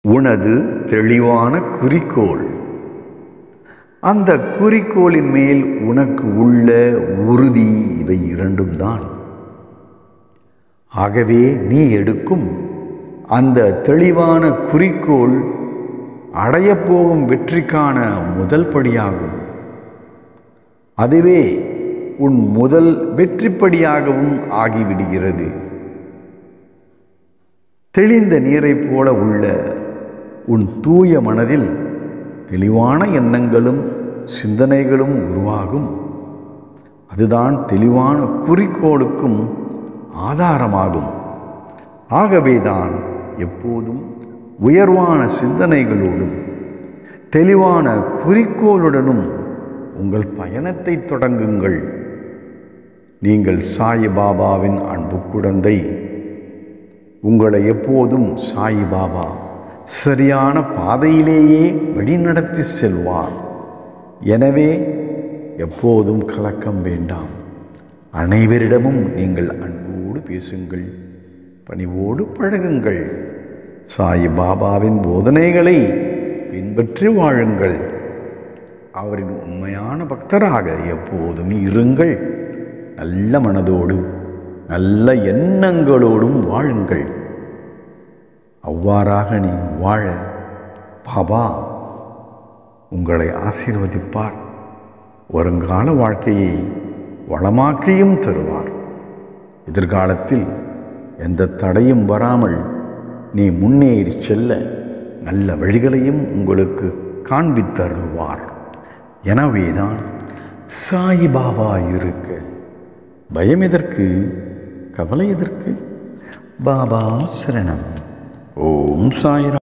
உனது தெளிவான குறிக்கோள் அந்த குறிக்கோளின் மேல் உனக்கு உள்ள உறுதி இவை இரண்டும் தான் ஆகவே நீ எடுக்கும் அந்த தெளிவான குறிக்கோள் அடையப்போகும் வெற்றிக்கான முதல் படியாகும் அதுவே உன் முதல் வெற்றிப்படியாகவும் ஆகிவிடுகிறது தெளிந்த நீரைப் போல உள்ள உன் தூய மனதில் தெளிவான எண்ணங்களும் சிந்தனைகளும் உருவாகும் அதுதான் தெளிவான குறிக்கோளுக்கும் ஆதாரமாகும் ஆகவேதான் எப்போதும் உயர்வான சிந்தனைகளோடும் தெளிவான குறிக்கோளுடனும் உங்கள் பயணத்தை தொடங்குங்கள் நீங்கள் சாயிபாபாவின் அன்பு குழந்தை உங்களை எப்போதும் சாயிபாபா சரியான பாதையிலேயே வழிநடத்தி செல்வார் எனவே எப்போதும் கலக்கம் வேண்டாம் அனைவரிடமும் நீங்கள் அன்போடு பேசுங்கள் பணிவோடு பழகுங்கள் சாய் பாபாவின் போதனைகளை பின்பற்றி வாழுங்கள் அவரின் உண்மையான பக்தராக எப்போதும் இருங்கள் நல்ல மனதோடு நல்ல எண்ணங்களோடும் வாழுங்கள் அவ்வாறாக நீ வாழ பாபா உங்களை ஆசீர்வதிப்பார் வருங்கால வாழ்க்கையை வளமாக்கியும் தருவார் எதிர்காலத்தில் எந்த தடையும் வராமல் நீ முன்னேறி செல்ல நல்ல வழிகளையும் உங்களுக்கு காண்பித்தருள்வார் எனவேதான் சாயிபாபா இருக்க பயம் எதற்கு கவலை எதற்கு பாபா சரணம் ஓம் சாயிரா